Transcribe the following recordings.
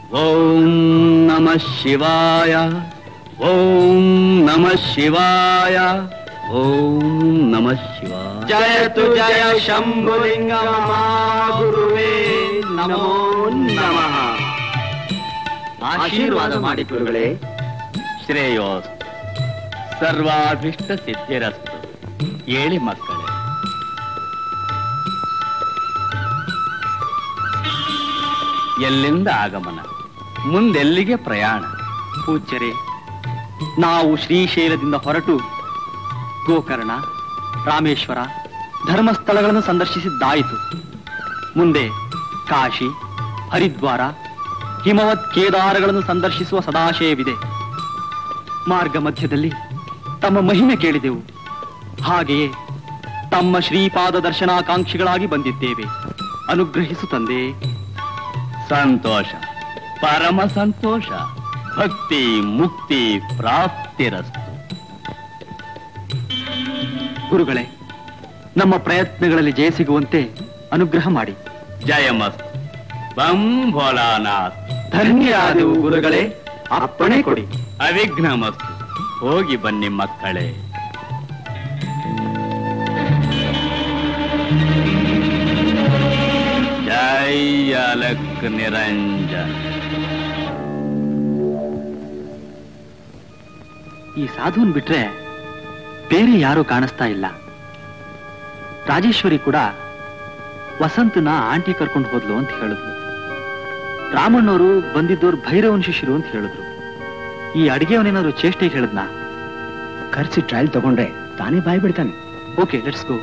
ಓಂ ನಮ ಶಿವಾಯ ಓಂ ನಮ ಶಿವಾಯ ಓಂ ನಮ ಶಿವಾಯ ಜಯತು ಜಯ ಶಂಭುಲಿಂಗ ಗುರುವೇ ನಮೋ ನಮಃ ಆಶೀರ್ವಾದ ಮಾಡಿ ಗುರುಗಳೇ ಶ್ರೇಯೋಸ್ ಸರ್ವಾಭಿಷ್ಟ ಸಿದ್ಧಿರಸ್ತು ಏಳಿ ಮಕ್ಕಳೇ ಎಲ್ಲಿಂದ ಆಗಮನ ಮುಂದೆಲ್ಲಿಗೆ ಪ್ರಯಾಣ ಪೂಜ್ಯರೇ ನಾವು ಶ್ರೀಶೈಲದಿಂದ ಹೊರಟು ಗೋಕರ್ಣ ರಾಮೇಶ್ವರ ಧರ್ಮಸ್ಥಳಗಳನ್ನು ಸಂದರ್ಶಿಸಿದ್ದಾಯಿತು ಮುಂದೆ ಕಾಶಿ ಹರಿದ್ವಾರ ಹಿಮವತ್ ಕೇದಾರಗಳನ್ನು ಸಂದರ್ಶಿಸುವ ಸದಾಶಯವಿದೆ ಮಾರ್ಗ ಮಧ್ಯದಲ್ಲಿ ತಮ್ಮ ಮಹಿಮೆ ಕೇಳಿದೆವು ಹಾಗೆಯೇ ತಮ್ಮ ಶ್ರೀಪಾದ ದರ್ಶನಾಕಾಂಕ್ಷಿಗಳಾಗಿ ಬಂದಿದ್ದೇವೆ ಅನುಗ್ರಹಿಸು ತಂದೆ ಸಂತೋಷ ಪರಮ ಸಂತೋಷ ಭಕ್ತಿ ಮುಕ್ತಿ ಪ್ರಾಪ್ತಿರಸ್ತು ಗುರುಗಳೇ ನಮ್ಮ ಪ್ರಯತ್ನಗಳಲ್ಲಿ ಜಯ ಸಿಗುವಂತೆ ಅನುಗ್ರಹ ಮಾಡಿ ಜಯಮಸ್ತು ಬಂ ಭೋಲಾನಾಥ್ ಧನ್ಯರಾದೆವು ಗುರುಗಳೇ ಅಪ್ಪಣೆ ಕೊಡಿ ಅವಿಘ್ನಮಸ್ತು ಹೋಗಿ ಬನ್ನಿ ಮಕ್ಕಳೇ ಜೈ ಅಲಕ್ ನಿರಂಜನ್ ಈ ಸಾಧುವನ್ ಬಿಟ್ರೆ ಬೇರೆ ಯಾರೂ ಕಾಣಿಸ್ತಾ ಇಲ್ಲ ರಾಜೇಶ್ವರಿ ಕೂಡ ವಸಂತನ ಆಂಟಿ ಕರ್ಕೊಂಡು ಹೋದ್ಲು ಅಂತ ಹೇಳಿದ್ಲು ರಾಮಣ್ಣವರು ಬಂದಿದ್ದವ್ರು ಭೈರವನ್ ಶಿಷ್ಯರು ಅಂತ ಹೇಳಿದ್ರು ಈ ಅಡಿಗೆಯವನೇನಾದ್ರು ಚೇಷ್ಟೆಗೆ ಹೇಳಿದ್ನಾ ಖರ್ಚು ಟ್ರಯಲ್ ತಗೊಂಡ್ರೆ ತಾನೇ ಬಾಯ್ ಬಿಡ್ತಾನೆ ಓಕೆ ಲೆಟ್ಸ್ ಗೋ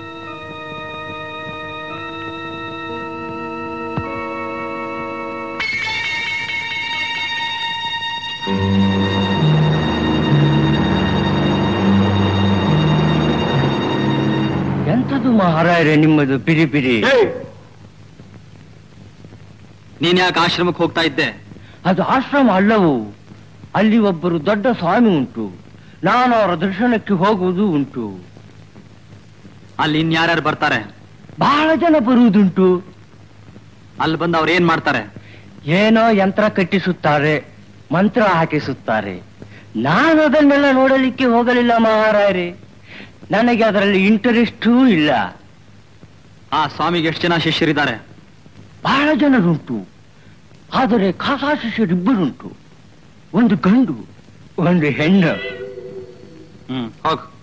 ಎಂಥದ್ದು ಮಹಾರಾಯರೇ ನಿಮ್ಮದು ಪಿರಿ ಪಿರಿ ನೀನ್ ಯಾಕೆ ಆಶ್ರಮಕ್ಕೆ ಹೋಗ್ತಾ ಇದ್ದೆ ಅದು ಆಶ್ರಮ ಅಲ್ಲವು ಅಲ್ಲಿ ಒಬ್ಬರು ದೊಡ್ಡ ಸ್ವಾಮಿ ಉಂಟು ನಾನು ಅವರ ದರ್ಶನಕ್ಕೆ ಹೋಗುವುದು ಉಂಟು ಅಲ್ಲಿ ಇನ್ಯಾರ್ಯಾರು ಬರ್ತಾರೆ ಬಹಳ ಜನ ಬರುವುದುಂಟು ಅಲ್ಲಿ ಬಂದು ಅವ್ರು ಏನ್ ಮಾಡ್ತಾರೆ ಏನೋ ಯಂತ್ರ ಕಟ್ಟಿಸುತ್ತಾರೆ ಮಂತ್ರ ಹಾಕಿಸುತ್ತಾರೆ ನಾನು ಅದನ್ನೆಲ್ಲ ನೋಡಲಿಕ್ಕೆ ಹೋಗಲಿಲ್ಲ ಮಹಾರಾಯರೇ ನನಗೆ ಅದರಲ್ಲಿ ಇಂಟರೆಸ್ಟೂ ಇಲ್ಲ ಆ ಸ್ವಾಮಿಗೆ ಎಷ್ಟು ಜನ ಶಿಷ್ಯರಿದ್ದಾರೆ ಬಹಳ ಜನರುಂಟು ಆದರೆ ಖಾಸಾ ಶಿಷ್ಯರಿಬ್ಬರುಂಟು ಒಂದು ಗಂಡು ಒಂದು ಹೆಣ್ಣು ಹ್ಮ್ ಹೋಗ್